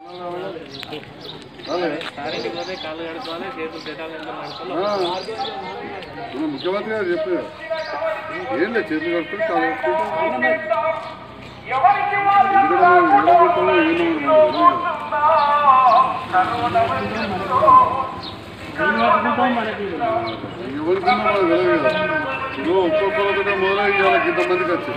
సారింటికి పోతే కాళ్ళు కడుక్కోవాలి చేతులు పెట్టాలి ఎంత నడుచుకోవాలి మన ముఖ్యమంత్రి గారు చెప్పారు ఏం లేదు చేతులు కట్టుకుని కాలు కట్టుకుంటే ఎందుకంటే మనం నిలబడతామో ఏమో ఎవరికన్నా మనకు తెలియదు కదా ఇప్పుడు ఒక్కొక్కరితో మొదలై ఇవాళ ఇంతమందికి వచ్చింది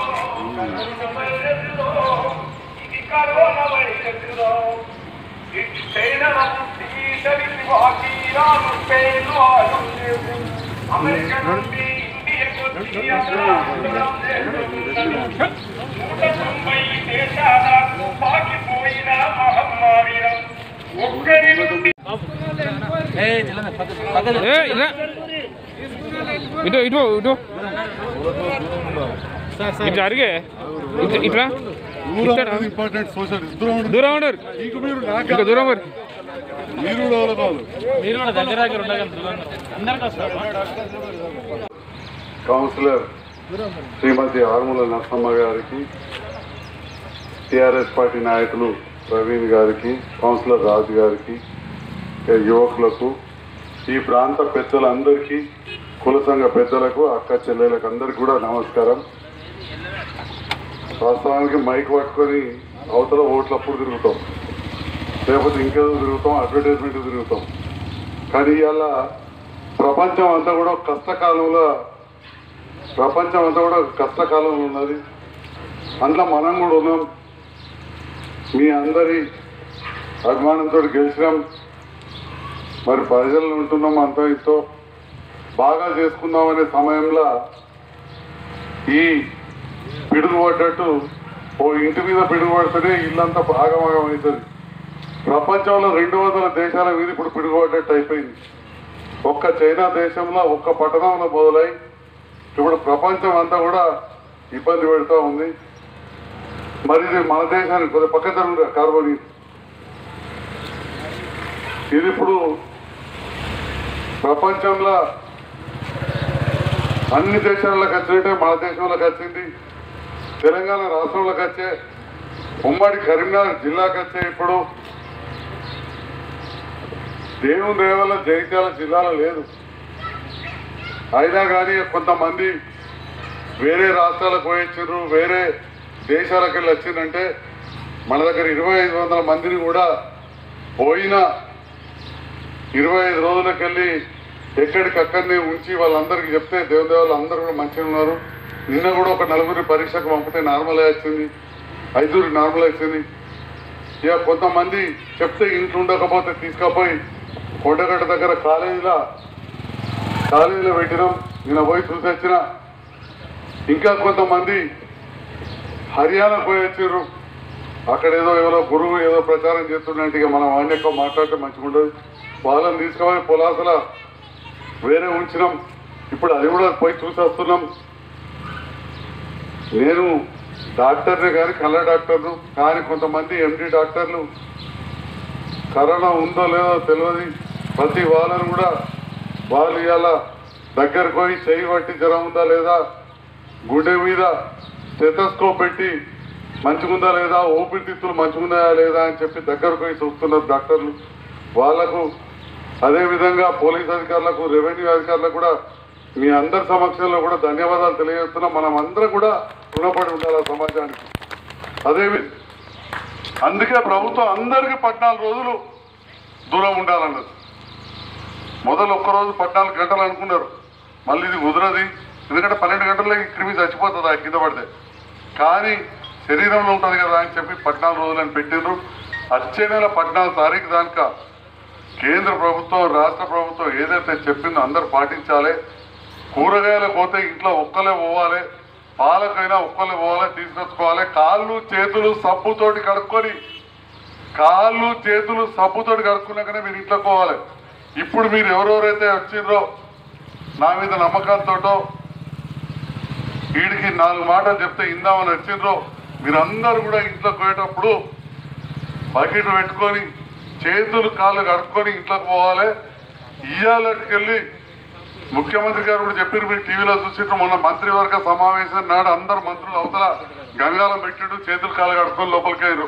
ఏ, ఇలా. ఇటు ఇటు ఇటు ఇటు జరిగే ఇటు ఇట్లా ఇంపార్టెంట్ సోషల్ దూరం ఉండు. దూరం ఉండరు నీకు మీరు నాకు ఇంకా దూరం మరి మీరు కూడా ఎవరో కాదు మీరు కూడా దగ్గర దగ్గర ఉండగలరు అందరికి వస్తారు కౌన్సిలర్ శ్రీమతి ఆరుమూల నరసమ్మ గారికి టిఆర్ఎస్ పార్టీ నాయకులు ప్రవీణ్ గారికి కౌన్సిలర్ రాజు గారికి ఇక యువకులకు ఈ ప్రాంత పెద్దలందరికీ కుల సంఘ పెద్దలకు అక్క చెల్లెలకు అందరికీ కూడా నమస్కారం వాస్తవానికి మైక్ పట్టుకొని అవతల ఓట్లప్పుడు తిరుగుతాం లేకపోతే ఇంకేదో తిరుగుతాం అడ్వర్టైజ్మెంట్ తిరుగుతాం కానీ ఇవాళ ప్రపంచం అంతా కూడా ఒక కష్టకాలంలో ప్రపంచం అంతా కూడా కష్టకాలంలో ఉన్నది అందులో మనం కూడా ఉన్నాం మీ అందరి అభిమానంతో గెలిచినాం మరి ప్రజలు ఉంటున్నాం అంతో ఇంతో బాగా చేసుకుందాం అనే సమయంలో ఈ పిడుగు పడ్డట్టు ఓ ఇంటి మీద పిడుగు పడితేనే ఇల్లంతా ఆగమాగం అవుతుంది ప్రపంచంలో రెండు వందల దేశాల మీద ఇప్పుడు పిడుగు పడ్డట్టు అయిపోయింది ఒక్క చైనా దేశంలో ఒక్క పట్టణంలో మొదలై ఇప్పుడు ప్రపంచం అంతా కూడా ఇబ్బంది పెడతా ఉంది మరి ఇది మన దేశానికి కొద్ది పక్కన కార్బన్ ఇది ఇప్పుడు ప్రపంచంలో అన్ని దేశాలకు వచ్చినట్టే మన దేశంలోకి వచ్చింది తెలంగాణ రాష్ట్రంలోకి వచ్చే ఉమ్మడి కరీంనగర్ జిల్లాకి వచ్చే ఇప్పుడు దేవుని దేవల్ల జగిత్యాల జిల్లాలో లేదు అయినా కానీ కొంతమంది వేరే రాష్ట్రాలకు పోయించారు వేరే దేశాలకు వెళ్ళి వచ్చిందంటే మన దగ్గర ఇరవై ఐదు వందల మందిని కూడా పోయిన ఇరవై ఐదు రోజులకు వెళ్ళి ఎక్కడికక్కడనే ఉంచి వాళ్ళందరికీ చెప్తే దేవదేవాళ్ళు అందరూ కూడా మంచిగా ఉన్నారు నిన్న కూడా ఒక నలుగురి పరీక్షకు పంపితే నార్మల్ వచ్చింది ఐదుగురి నార్మల్ వచ్చింది ఇక కొంతమంది చెప్తే ఇంట్లో ఉండకపోతే తీసుకపోయి కొండగట్ట దగ్గర కాలేజీలో కాలేజీలో పెట్టినాం నిన్న పోయి చూసి వచ్చిన ఇంకా కొంతమంది హర్యానా పోయి వచ్చారు అక్కడ ఏదో ఎవరో గురువు ఏదో ప్రచారం చేస్తున్నట్టు ఇక మనం వాడిని ఎక్కువ మాట్లాడితే మంచిగా ఉండదు వాళ్ళని తీసుకుపోయి పొలాసల వేరే ఉంచినాం ఇప్పుడు అది కూడా పోయి చూసి వస్తున్నాం నేను డాక్టర్ని కానీ కళ్ళ డాక్టర్ను కానీ కొంతమంది ఎండి డాక్టర్లు కరోనా ఉందో లేదో తెలియదు ప్రతి వాళ్ళని కూడా వాళ్ళు ఇవాళ దగ్గరకు పోయి చేయి పట్టి జ్వరం ఉందా లేదా గుండె మీద స్టెటస్కోప్ పెట్టి మంచిగుందా లేదా ఊపిరితిత్తులు మంచిగున్నాయా లేదా అని చెప్పి దగ్గరకు పోయి చూస్తున్నారు డాక్టర్లు వాళ్లకు అదేవిధంగా పోలీస్ అధికారులకు రెవెన్యూ అధికారులకు కూడా మీ అందరి సమక్షంలో కూడా ధన్యవాదాలు తెలియజేస్తున్నాం మనం అందరం కూడా రుణపడి ఉండాలి ఆ సమాజానికి అదే అందుకే ప్రభుత్వం అందరికీ పద్నాలుగు రోజులు దూరం ఉండాలన్నది మొదలు ఒక్కరోజు పద్నాలుగు గంటలు అనుకున్నారు మళ్ళీ ఇది కుదరది ఎందుకంటే పన్నెండు గంటల్లో ఈ క్రిమి చచ్చిపోతుంది ఆ కింద పడితే కానీ శరీరంలో ఉంటుంది కదా అని చెప్పి పద్నాలుగు రోజులు అని పెట్టిండ్రు వచ్చే నెల పద్నాలుగు తారీఖు దానిక కేంద్ర ప్రభుత్వం రాష్ట్ర ప్రభుత్వం ఏదైతే చెప్పిందో అందరూ పాటించాలి కూరగాయలు పోతే ఇంట్లో ఒక్కలే పోవాలి పాలకైనా ఒక్కలే పోవాలి తీసుకొచ్చుకోవాలి కాళ్ళు చేతులు సబ్బుతోటి కడుక్కొని కాళ్ళు చేతులు సబ్బుతోటి కడుక్కున్నాకనే మీరు ఇంట్లో పోవాలి ఇప్పుడు మీరు ఎవరెవరైతే వచ్చిండ్రో నా మీద నమ్మకంతోటో వీడికి నాలుగు మాటలు చెప్తే ఇందామని వచ్చిండ్రో మీరందరూ కూడా ఇంట్లో పోయేటప్పుడు బకెట్ పెట్టుకొని చేతులు కాళ్ళు కడుక్కొని ఇంట్లోకి పోవాలి ఇయ్యాలకెళ్ళి ముఖ్యమంత్రి గారు కూడా చెప్పారు మీరు టీవీలో చూసిండ్రు మొన్న మంత్రివర్గ సమావేశం నాడు అందరు మంత్రులు అవతల గంగాలం పెట్టిండు చేతులు కాళ్ళు కడుక్కొని లోపలికి అయ్యారు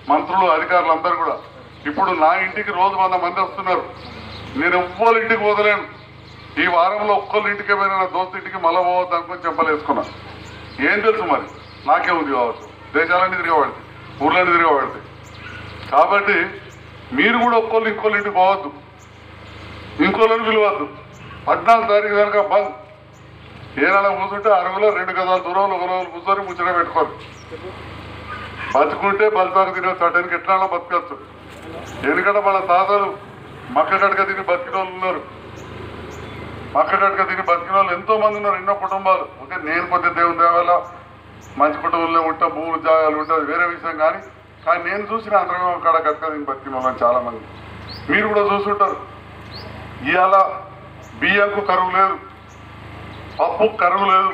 మంత్రులు అధికారులు అందరూ కూడా ఇప్పుడు నా ఇంటికి రోజు వంద మంది వస్తున్నారు నేను ఎవ్వరి ఇంటికి పోదలేను ఈ వారంలో ఒక్కళ్ళ ఇంటికి పోయినా నా దోస్తు ఇంటికి మళ్ళా పోవద్దు అనుకుని చెప్పలేసుకున్నా ఏం తెలుసు మరి నాకే ఉంది కావచ్చు దేశాలన్నీ తిరగబడతాయి ఊర్లన్నీ తిరగబడతాయి కాబట్టి మీరు కూడా ఒక్కళ్ళు ఇంకోళ్ళ ఇంటికి పోవద్దు ఇంకోళ్ళని పిలవద్దు పద్నాలుగు తారీఖు కనుక బంద్ ఏనాడ కూర్చుంటే అరుగులో రెండు గదాల దూరంలో ఒక రోజులు కూర్చొని ముచ్చట పెట్టుకోరు బతుకుంటే బలిసాకు తినే చటానికి ఎట్లా బతకచ్చు ఎందుకంటే మన తాతలు మక్క కడక తిని బతికిన వాళ్ళు ఉన్నారు మక్క కడక తిని బతికిన వాళ్ళు ఎంతో మంది ఉన్నారు ఎన్నో కుటుంబాలు ఓకే నేను కొద్ది దేవుని దేవాల మంచి కుటుంబంలో ఉంటా భూములు జాగాలు ఉంటుంది వేరే విషయం కానీ కానీ నేను చూసిన అందరం కాడ కడక తిని బతికిన వాళ్ళని చాలా మంది మీరు కూడా చూసుంటారు ఇవాళ బియ్యంకు కరువు లేదు పప్పు కరువు లేదు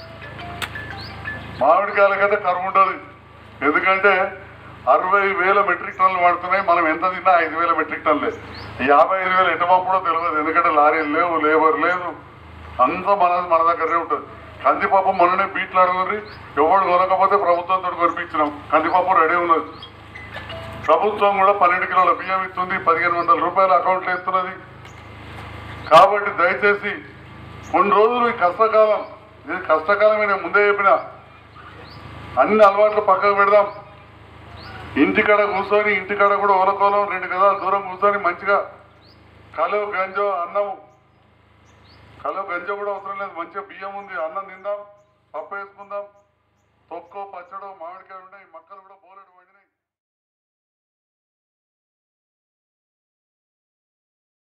మామిడికాయల కదా కరువు ఉండదు ఎందుకంటే అరవై వేల మెట్రిక్ టన్నులు పడుతున్నాయి మనం ఎంత తిన్నా ఐదు వేల మెట్రిక్ టన్నులే ఈ యాభై ఐదు వేలు ఎటు పంపుడో తెలియదు ఎందుకంటే లారీలు లేవు లేబర్ లేదు అంతా మన మన దగ్గరనే ఉంటుంది కందిపప్పు మొన్ననే బీట్లు అడుగురి ఎవడు కొనకపోతే ప్రభుత్వంతో కొనిపించినాం కందిపప్పు రెడీ ఉన్నది ప్రభుత్వం కూడా పన్నెండు కిలోల బియ్యం ఇస్తుంది పదిహేను వందల రూపాయల అకౌంట్లో ఇస్తున్నది కాబట్టి దయచేసి కొన్ని రోజులు ఈ కష్టకాలం ఇది కష్టకాలమే నేను ముందే చెప్పిన అన్ని అలవాట్లు పక్కకు పెడదాం ఇంటికాడ కూర్చొని ఇంటికాడ కూడా ఓలకోలం రెండు గదాలు దూరం కూర్చొని మంచిగా కలో గంజో అన్నం కలో గంజో కూడా అవసరం లేదు మంచిగా బియ్యం ఉంది అన్నం తిందాం పప్పు వేసుకుందాం తొక్కో పచ్చడో మామిడికాయ ఉన్నాయి మక్కలు కూడా పోలేడు